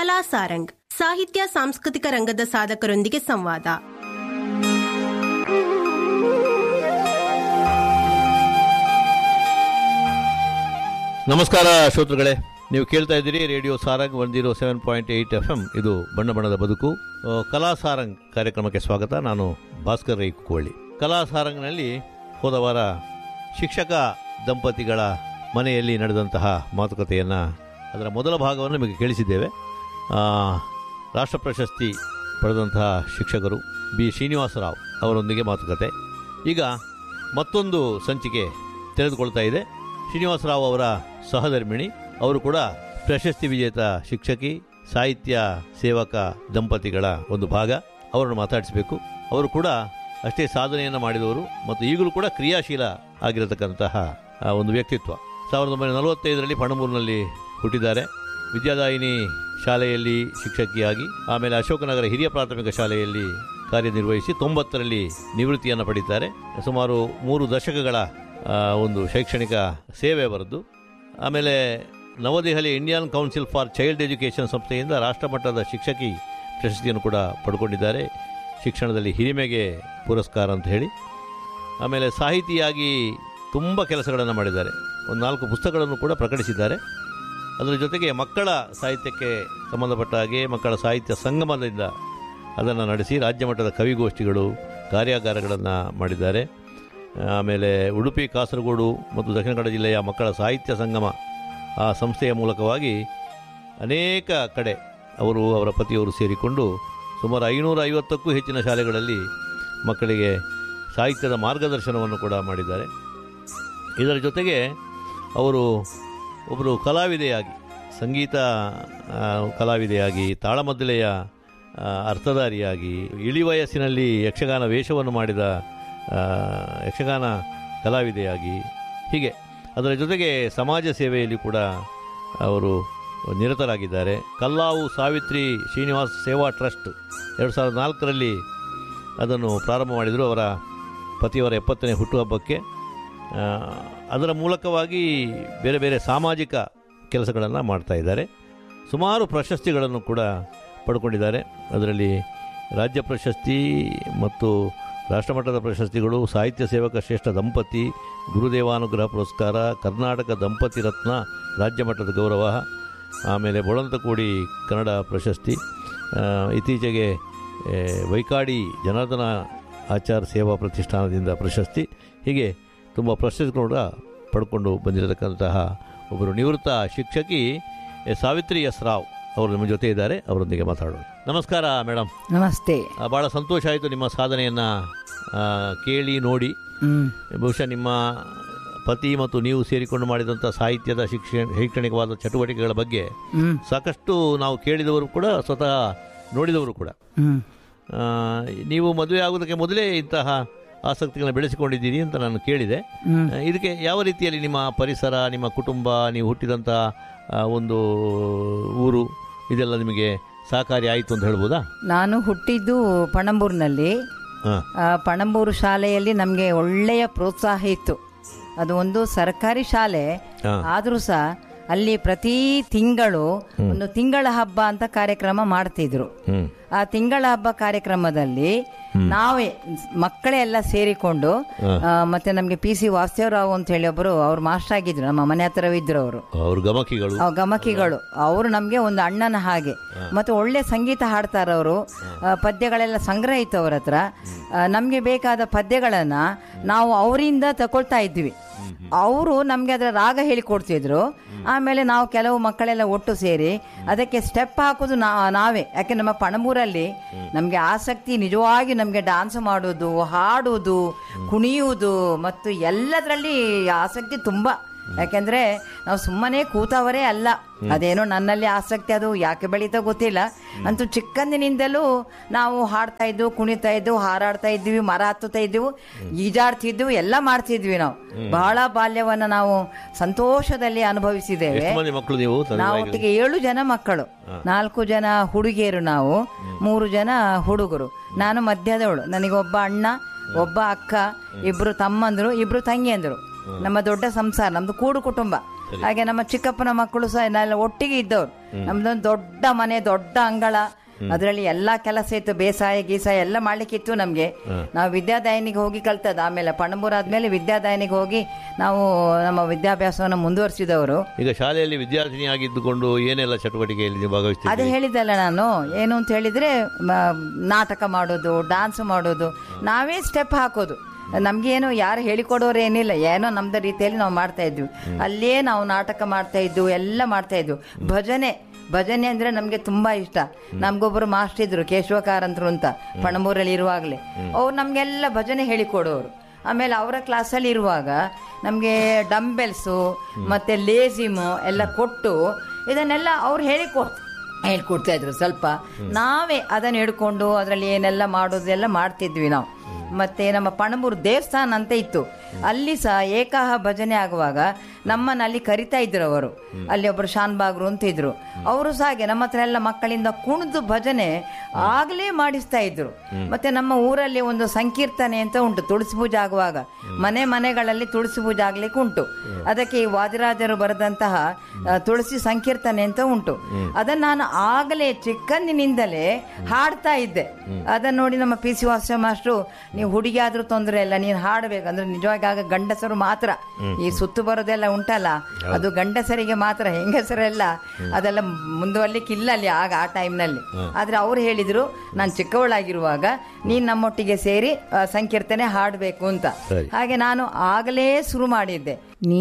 ಕಲಾ ಸಾರಂಗ್ ಸಾಹಿತ್ಯ ಸಾಂಸ್ಕೃತಿಕ ರಂಗದ ಸಾಧಕರೊಂದಿಗೆ ಸಂವಾದ ನಮಸ್ಕಾರ ಶ್ರೋತೃಗಳೇ ನೀವು ಕೇಳ್ತಾ ಇದ್ದೀರಿ radio Sarang one zero seven point eight F M ಇದು ಬಣ್ಣ ಬಣ್ಣದ ಬದುಕು ಆ, ಕಲಾ ಸಾರಂಗ್ ಕಾರ್ಯಕ್ರಮಕ್ಕೆ ಸ್ವಾಗತ ನಾನು ಭಾಸ್ಕರ್ ರೈ ಕುಕ್ಕೋಳ್ಳಿ ಕಲಾ ಸಾರಂಗ್ನಲ್ಲಿ ಹೋದ ವಾರ ಶಿಕ್ಷಕ ದಂಪತಿಗಳ ಮನೆಯಲ್ಲಿ ನಡೆದಂತಹ ಮಾತುಕತೆಯನ್ನು ಅದರ ಮೊದಲ ಭಾಗವನ್ನು ನಿಮಗೆ ಕೇಳಿಸಿದ್ದೇವೆ ಆ, ರಾಷ್ಟ್ರ ಪ್ರಶಸ್ತಿ ಪಡೆದಂತಹ ಶಿಕ್ಷಕರು ಬಿ ಶ್ರೀನಿವಾಸರಾವ್ ಅವರೊಂದಿಗೆ ಮಾತುಕತೆ ಈಗ ಮತ್ತೊಂದು ಸಂಚಿಕೆ ತೆರೆದುಕೊಳ್ತಾ ಇದೆ ಶ್ರೀನಿವಾಸರಾವ್ ಅವರ ಸಹಧರ್ಮಿಣಿ ಅವರು ಕೂಡ ಪ್ರಶಸ್ತಿ ವಿಜೇತ ಶಿಕ್ಷಕಿ ಸಾಹಿತ್ಯ ಸೇವಕ ದಂಪತಿಗಳ ಒಂದು ಭಾಗ ಅವರನ್ನು ಮಾತಾಡಿಸಬೇಕು ಅವರು ಕೂಡ ಅಷ್ಟೇ ಸಾಧನೆಯನ್ನು ಮಾಡಿದವರು ಮತ್ತು ಈಗಲೂ ಕೂಡ ಕ್ರಿಯಾಶೀಲ ಆಗಿರತಕ್ಕಂತಹ ಆ, ಒಂದು ವ್ಯಕ್ತಿತ್ವ ಸಾವಿರದ ಒಂಬೈನೂರ ನಲವತ್ತೈದರಲ್ಲಿ ಪಣಮೂರಿನಲ್ಲಿ ಹುಟ್ಟಿದ್ದಾರೆ ವಿದ್ಯಾದಾಯಿನಿ ಶಾಲೆಯಲ್ಲಿ ಶಿಕ್ಷಕಿಯಾಗಿ ಆಮೇಲೆ ಅಶೋಕನಗರ ಹಿರಿಯ ಪ್ರಾಥಮಿಕ ಶಾಲೆಯಲ್ಲಿ ಕಾರ್ಯನಿರ್ವಹಿಸಿ ತೊಂಬತ್ತರಲ್ಲಿ ನಿವೃತ್ತಿಯನ್ನು ಪಡೀತಾರೆ ಸುಮಾರು ಮೂರು ದಶಕಗಳ ಆ, ಒಂದು ಶೈಕ್ಷಣಿಕ ಸೇವೆ ಬರೆದು ಆಮೇಲೆ New Delhi Indian council for child education ಸಂಸ್ಥೆಯಿಂದ ರಾಷ್ಟ್ರಮಟ್ಟದ ಶಿಕ್ಷಕಿ ಪ್ರಶಸ್ತಿಯನ್ನು ಕೂಡ ಪಡ್ಕೊಂಡಿದ್ದಾರೆ ಶಿಕ್ಷಣದಲ್ಲಿ ಹಿರಿಮೆಗೆ ಪುರಸ್ಕಾರ ಅಂತ ಹೇಳಿ ಆಮೇಲೆ ಸಾಹಿತಿಯಾಗಿ ತುಂಬ ಕೆಲಸಗಳನ್ನು ಮಾಡಿದ್ದಾರೆ ಒಂದು ನಾಲ್ಕು ಪುಸ್ತಕಗಳನ್ನು ಕೂಡ ಪ್ರಕಟಿಸಿದ್ದಾರೆ ಅದರ ಜೊತೆಗೆ ಮಕ್ಕಳ ಸಾಹಿತ್ಯಕ್ಕೆ ಸಂಬಂಧಪಟ್ಟ ಹಾಗೆ ಮಕ್ಕಳ ಸಾಹಿತ್ಯ ಸಂಗಮದಿಂದ ಅದನ್ನು ನಡೆಸಿ ರಾಜ್ಯ ಮಟ್ಟದ ಕವಿಗೋಷ್ಠಿಗಳು ಕಾರ್ಯಾಗಾರಗಳನ್ನು ಮಾಡಿದ್ದಾರೆ ಆಮೇಲೆ ಉಡುಪಿ ಕಾಸರಗೋಡು ಮತ್ತು ದಕ್ಷಿಣ ಕನ್ನಡ ಜಿಲ್ಲೆಯ ಮಕ್ಕಳ ಸಾಹಿತ್ಯ ಸಂಗಮ ಆ ಸಂಸ್ಥೆಯ ಮೂಲಕವಾಗಿ ಅನೇಕ ಕಡೆ ಅವರು ಅವರ ಪತಿಯವರು ಸೇರಿಕೊಂಡು ಸುಮಾರು ಐನೂರ ಐವತ್ತಕ್ಕೂ ಹೆಚ್ಚಿನ ಶಾಲೆಗಳಲ್ಲಿ ಮಕ್ಕಳಿಗೆ ಸಾಹಿತ್ಯದ ಮಾರ್ಗದರ್ಶನವನ್ನು ಕೂಡ ಮಾಡಿದ್ದಾರೆ ಇದರ ಜೊತೆಗೆ ಅವರು ಒಬ್ಬರು ಕಲಾವಿದೆಯಾಗಿ ಸಂಗೀತ ಆ, ಕಲಾವಿದೆಯಾಗಿ ತಾಳಮದ್ದಲೆಯ ಆ, ಅರ್ಥಧಾರಿಯಾಗಿ ಇಳಿ ವಯಸ್ಸಿನಲ್ಲಿ ಯಕ್ಷಗಾನ ವೇಷವನ್ನು ಮಾಡಿದ ಆ, ಯಕ್ಷಗಾನ ಕಲಾವಿದೆಯಾಗಿ ಹೀಗೆ ಅದರ ಜೊತೆಗೆ ಸಮಾಜ ಸೇವೆಯಲ್ಲಿ ಕೂಡ ಅವರು ನಿರತರಾಗಿದ್ದಾರೆ ಕಲ್ಲಾವು ಸಾವಿತ್ರಿ ಶ್ರೀನಿವಾಸ್ ಸೇವಾ ಟ್ರಸ್ಟ್ ಎರಡು ಸಾವಿರದ ನಾಲ್ಕರಲ್ಲಿ ಅದನ್ನು ಪ್ರಾರಂಭ ಮಾಡಿದರು ಅವರ ಪತಿಯವರ ಎಪ್ಪತ್ತನೇ ಹುಟ್ಟುಹಬ್ಬಕ್ಕೆ ಆ, ಅದರ ಮೂಲಕವಾಗಿ ಬೇರೆ ಬೇರೆ ಸಾಮಾಜಿಕ ಕೆಲಸಗಳನ್ನು ಮಾಡ್ತಾ ಇದ್ದಾರೆ ಸುಮಾರು ಪ್ರಶಸ್ತಿಗಳನ್ನು ಕೂಡ ಪಡ್ಕೊಂಡಿದ್ದಾರೆ ಅದರಲ್ಲಿ ರಾಜ್ಯ ಪ್ರಶಸ್ತಿ ಮತ್ತು ರಾಷ್ಟ್ರಮಟ್ಟದ ಪ್ರಶಸ್ತಿಗಳು ಸಾಹಿತ್ಯ ಸೇವಕ ಶ್ರೇಷ್ಠ ದಂಪತಿ ಗುರುದೇವಾನುಗ್ರಹ ಪುರಸ್ಕಾರ ಕರ್ನಾಟಕ ದಂಪತಿ ರತ್ನ ರಾಜ್ಯ ಮಟ್ಟದ ಗೌರವ ಆಮೇಲೆ ಬೊಳಂತಕೋಡಿ ಕನ್ನಡ ಪ್ರಶಸ್ತಿ ಆ, ಇತ್ತೀಚೆಗೆ ಏ, ವೈಕಾಡಿ ಜನಾರ್ದನ ಆಚಾರ್ ಸೇವಾ ಪ್ರತಿಷ್ಠಾನದಿಂದ ಪ್ರಶಸ್ತಿ ಹೀಗೆ ತುಂಬ ಪ್ರಶಸ್ತಿ ಕೂಡ ಪಡ್ಕೊಂಡು ಬಂದಿರತಕ್ಕಂತಹ ಒಬ್ಬರು ನಿವೃತ್ತ ಶಿಕ್ಷಕಿ ಎ, ಸಾವಿತ್ರಿ ಎಸ್ ರಾವ್ ಅವರು ನಿಮ್ಮ ಜೊತೆ ಇದ್ದಾರೆ ಅವರೊಂದಿಗೆ ಮಾತಾಡೋಣ ನಮಸ್ಕಾರ ಮೇಡಮ್ ನಮಸ್ತೆ ಆ, ಭಾಳ ಸಂತೋಷ ಆಯಿತು ನಿಮ್ಮ ಸಾಧನೆಯನ್ನು ಕೇಳಿ ನೋಡಿ ಹ್ಮ್ ಬಹುಶಃ ನಿಮ್ಮ ಪತಿ ಮತ್ತು ನೀವು ಸೇರಿಕೊಂಡು ಮಾಡಿದಂಥ ಸಾಹಿತ್ಯದ ಶಿಕ್ಷಣ ಶೈಕ್ಷಣಿಕವಾದ ಚಟುವಟಿಕೆಗಳ ಬಗ್ಗೆ ಹ್ಮ್ ಸಾಕಷ್ಟು ನಾವು ಕೇಳಿದವರು ಕೂಡ ಸ್ವತಃ ನೋಡಿದವರು ಕೂಡ ಹ್ಮ್ ಆ, ನೀವು ಮದುವೆ ಆಗೋದಕ್ಕೆ ಮೊದಲೇ ಇಂತಹ ಆಸಕ್ತಿಗಳನ್ನು ಬೆಳೆಸಿಕೊಂಡಿದ್ದೀರಿ ಅಂತ ನಾನು ಕೇಳಿದೆ ಹ್ಮ್. ಆ, ಇದಕ್ಕೆ ಯಾವ ರೀತಿಯಲ್ಲಿ ನಿಮ್ಮ ಪರಿಸರ ನಿಮ್ಮ ಕುಟುಂಬ ನೀವು ಹುಟ್ಟಿದಂಥ ಆ, ಒಂದು ಊರು ಇದೆಲ್ಲ ನಿಮಗೆ ಸಹಕಾರಿ ಆಯಿತು ಅಂತ ಹೇಳ್ಬೋದಾ ನಾನು ಹುಟ್ಟಿದ್ದು ಪಣಂಬೂರಿನಲ್ಲಿ ಹಾಂ ಆ, ಪಣಂಬೂರು ಶಾಲೆಯಲ್ಲಿ ನಮಗೆ ಒಳ್ಳೆಯ ಪ್ರೋತ್ಸಾಹ ಇತ್ತು ಅದು ಒಂದು ಸರ್ಕಾರಿ ಶಾಲೆ ಹಾ. ಆದರೂ ಸಹ ಅಲ್ಲಿ ಪ್ರತಿ ತಿಂಗಳು ಒಂದು ತಿಂಗಳ ಹಬ್ಬ ಅಂತ ಕಾರ್ಯಕ್ರಮ ಮಾಡ್ತಿದ್ರು ಹ್ಞೂ ಆ ತಿಂಗಳ ಹಬ್ಬ ಕಾರ್ಯಕ್ರಮದಲ್ಲಿ ನಾವೇ ಮಕ್ಕಳೇ ಎಲ್ಲ ಸೇರಿಕೊಂಡು ಆ, ಮತ್ತೆ ನಮಗೆ ಪಿ ಸಿ ವಾಸುದೇವರಾವ್ ಅಂತ ಹೇಳಿ ಒಬ್ಬರು ಅವ್ರು ಮಾಸ್ಟರ್ ಆಗಿದ್ರು ನಮ್ಮ ಮನೆ ಹತ್ರವಿದ್ರು ಅವರು ಅವ್ರ ಗಮಕಿಗಳು ಆ ಗಮಕಿಗಳು ಅವರು ನಮಗೆ ಒಂದು ಅಣ್ಣನ ಹಾಗೆ ಮತ್ತು ಒಳ್ಳೆ ಸಂಗೀತ ಹಾಡ್ತಾರೆ ಅವರು ಪದ್ಯಗಳೆಲ್ಲ ಸಂಗ್ರಹ ಇತ್ತು ಅವ್ರ ಹತ್ರ ನಮಗೆ ಬೇಕಾದ ಪದ್ಯಗಳನ್ನ ನಾವು ಅವರಿಂದ ತಗೊಳ್ತಾ ಇದ್ವಿ ಅವರು ನಮಗೆ ಅದರ ರಾಗ ಹೇಳಿಕೊಡ್ತಿದ್ರು ಆಮೇಲೆ ನಾವು ಕೆಲವು ಮಕ್ಕಳೆಲ್ಲ ಒಟ್ಟು ಸೇರಿ ಅದಕ್ಕೆ ಸ್ಟೆಪ್ ಹಾಕೋದು ನಾ ನಾವೇ ಯಾಕೆ ನಮ್ಮ ಪಣಬೂರಲ್ಲಿ ನಮಗೆ ಆಸಕ್ತಿ ನಿಜವಾಗಿ ನಮಗೆ ಡಾನ್ಸ್ ಮಾಡೋದು ಹಾಡೋದು ಕುಣಿಯುವುದು ಮತ್ತು ಎಲ್ಲದರಲ್ಲಿ ಆಸಕ್ತಿ ತುಂಬ ಯಾಕೆಂದ್ರೆ ನಾವು ಸುಮ್ಮನೆ ಕೂತವರೇ ಅಲ್ಲ ಅದೇನೋ ನನ್ನಲ್ಲಿ ಆಸಕ್ತಿ ಅದು ಯಾಕೆ ಬೆಳೀತಾ ಗೊತ್ತಿಲ್ಲ ಅಂತೂ ಚಿಕ್ಕಂದಿನಿಂದಲೂ ನಾವು ಹಾಡ್ತಾ ಇದ್ವು ಕುಣಿತಾ ಇದ್ವು ಹಾರಾಡ್ತಾ ಇದ್ವಿ ಮರ ಹತ್ತುತ್ತಾ ಇದ್ವು ಈಜಾಡ್ತಿದ್ವು ಎಲ್ಲ ಮಾಡ್ತಿದ್ವಿ ನಾವು ಬಹಳ ಬಾಲ್ಯವನ್ನ ನಾವು ಸಂತೋಷದಲ್ಲಿ ಅನುಭವಿಸಿದ್ದೇವೆ ಎಷ್ಟು ಮಂದಿ ಮಕ್ಕಳು ನೀವು ತಂದೆ ನಾವು ತಾಯಿಗಳು? ಒಟ್ಟಿಗೆ ಏಳು ಜನ ಮಕ್ಕಳು ನಾಲ್ಕು ಜನ ಹುಡುಗಿಯರು ನಾವು ಮೂರು ಜನ ಹುಡುಗರು ನಾನು ಮಧ್ಯದವಳು ನನಗೊಬ್ಬ ಅಣ್ಣ ಒಬ್ಬ ಅಕ್ಕ ಇಬ್ರು ತಮ್ಮಂದ್ರು ಇಬ್ರು ತಂಗಿಯಂದ್ರು ನಮ್ಮ ದೊಡ್ಡ ಸಂಸಾರ ನಮ್ದು ಕೂಡು ಕುಟುಂಬ ಹಾಗೆ ನಮ್ಮ ಚಿಕ್ಕಪ್ಪನ ಮಕ್ಕಳು ಸಹ ನಾವೆಲ್ಲ ಒಟ್ಟಿಗೆ ಇದ್ದವ್ರು ನಮ್ದೊಂದು ದೊಡ್ಡ ಮನೆ ದೊಡ್ಡ ಅಂಗಳ ಅದರಲ್ಲಿ ಎಲ್ಲಾ ಕೆಲಸ ಇತ್ತು ಬೇಸಾಯ ಗೀಸಾಯ ಎಲ್ಲ ಮಾಡ್ಲಿಕ್ಕಿತ್ತು ನಮ್ಗೆ ನಾವು ವಿದ್ಯಾದಾಯನಿಗೆ ಹೋಗಿ ಕಲ್ತದ್ದು ಆಮೇಲೆ ಪಣಂಬೂರ್ ಆದ್ಮೇಲೆ ವಿದ್ಯಾದಾಯನಿಗೆ ಹೋಗಿ ನಾವು ನಮ್ಮ ವಿದ್ಯಾಭ್ಯಾಸವನ್ನು ಮುಂದುವರಿಸಿದವರು ಈಗ ಶಾಲೆಯಲ್ಲಿ ವಿದ್ಯಾರ್ಥಿನಿ ಆಗಿದ್ದುಕೊಂಡು ಏನೆಲ್ಲ ಚಟುವಟಿಕೆಯಲ್ಲಿ ನೀವು ಅದೇ ಭಾಗವಹಿಸ್ತೀರಿ ಹೇಳಿದಲ್ಲ ನಾನು ಏನು ಅಂತ ಹೇಳಿದ್ರೆ ಮ, ನಾಟಕ ಮಾಡೋದು ಡಾನ್ಸ್ ಮಾಡೋದು ನಾವೇ ಸ್ಟೆಪ್ ಹಾಕೋದು ನಮ್ಗೇನು ಯಾರು ಹೇಳಿಕೊಡೋರು ಏನಿಲ್ಲ ಏನೋ ನಮ್ದು ರೀತಿಯಲ್ಲಿ ನಾವು ಮಾಡ್ತಾ ಇದ್ವಿ ಅಲ್ಲೇ ನಾವು ನಾಟಕ ಮಾಡ್ತಾ ಇದ್ವು ಎಲ್ಲ ಮಾಡ್ತಾ ಇದ್ವು ಭಜನೆ ಭಜನೆ ಅಂದ್ರೆ ನಮ್ಗೆ ತುಂಬಾ ಇಷ್ಟ ನಮ್ಗೊಬ್ರು ಮಾಸ್ಟರ್ ಇದ್ರು ಕೇಶವ ಕಾರಂತರು ಅಂತ ಪಣಂಬೂರಲ್ಲಿ ಇರುವಾಗಲೇ ಅವ್ರು ನಮ್ಗೆಲ್ಲ ಭಜನೆ ಹೇಳಿಕೊಡೋರು ಆಮೇಲೆ ಅವರ ಕ್ಲಾಸಲ್ಲಿ ಇರುವಾಗ ನಮಗೆ ಡಂಬೆಲ್ಸು ಮತ್ತೆ ಲೇಸಿಮು ಎಲ್ಲ ಕೊಟ್ಟು ಇದನ್ನೆಲ್ಲ ಅವ್ರು ಹೇಳಿಕೊಡ್ ಹೇಳ್ಕೊಡ್ತಾ ಇದ್ರು ಸ್ವಲ್ಪ ನಾವೇ ಅದನ್ನ ಹಿಡ್ಕೊಂಡು ಅದರಲ್ಲಿ ಏನೆಲ್ಲ ಮಾಡೋದೆಲ್ಲ ಮಾಡ್ತಿದ್ವಿ ನಾವು ಮತ್ತೆ ನಮ್ಮ ಪಣಬೂರು ದೇವಸ್ಥಾನ ಅಂತ ಇತ್ತು ಅಲ್ಲಿ ಸಹ ಏಕಾಹ ಭಜನೆ ಆಗುವಾಗ ನಮ್ಮನ್ನ ಅಲ್ಲಿ ಕರಿತಾ ಇದ್ರು ಅವರು ಅಲ್ಲಿ ಒಬ್ರು ಶಾನ್ಬಾಗ್ರು ಅಂತ ಇದ್ರು ಅವರು ಸಹ ಹಾಗೆ ನಮ್ಮ ಹತ್ರ ಎಲ್ಲ ಮಕ್ಕಳಿಂದ ಕುಣಿದು ಭಜನೆ ಆಗ್ಲೇ ಮಾಡಿಸ್ತಾ ಇದ್ರು ಮತ್ತೆ ನಮ್ಮ ಊರಲ್ಲಿ ಒಂದು ಸಂಕೀರ್ತನೆ ಅಂತ ಉಂಟು ತುಳಸಿ ಪೂಜೆ ಆಗುವಾಗ ಮನೆ ಮನೆಗಳಲ್ಲಿ ತುಳಸಿ ಪೂಜೆ ಆಗ್ಲಿಕ್ಕೆ ಉಂಟು ಅದಕ್ಕೆ ಈ ವಾದಿರಾಜರು ಬರೆದಂತಹ ಆ, ತುಳಸಿ ಸಂಕೀರ್ತನೆ ಅಂತ ಉಂಟು ಅದನ್ನ ನಾನು ಆಗಲೇ ಚಿಕ್ಕಂದಿನಿಂದಲೇ ಹಾಡ್ತಾ ಇದ್ದೆ ಅದನ್ನ ನೋಡಿ ನಮ್ಮ ಪಿ ಸಿ ವಾಸ ಮಾಸ್ಟ್ರು ನೀವು ಹುಡುಗಿ ಆದ್ರೂ ತೊಂದರೆ ಇಲ್ಲ ನೀನು ಹಾಡಬೇಕು ಅಂದ್ರೆ ನಿಜವಾಗಿ ಆಗ ಗಂಡಸರು ಮಾತ್ರ ಈ ಸುತ್ತು ಬರೋದೆಲ್ಲ ಉಂಟಲ್ಲ ಅದು ಗಂಡಸರಿಗೆ ಮಾತ್ರ ಹೆಂಗಸರೆಲ್ಲ ಅದೆಲ್ಲ ಮುಂದುವರ್ಲಿಕ್ಕಿಲ್ಲ ಅಲ್ಲಿ ಆಗ ಆ ಟೈಮ್ನಲ್ಲಿ ಆದ್ರೆ ಅವ್ರು ಹೇಳಿದ್ರು ನಾನು ಚಿಕ್ಕವಳಾಗಿರುವಾಗ ನೀನ್ ನಮ್ಮೊಟ್ಟಿಗೆ ಸೇರಿ ಆ, ಸಂಕೀರ್ತನೆ ಹಾಡಬೇಕು ಅಂತ ಸರಿ. ಹಾಗೆ ನಾನು ಆಗಲೇ ಶುರು ಮಾಡಿದ್ದೆ ನೀ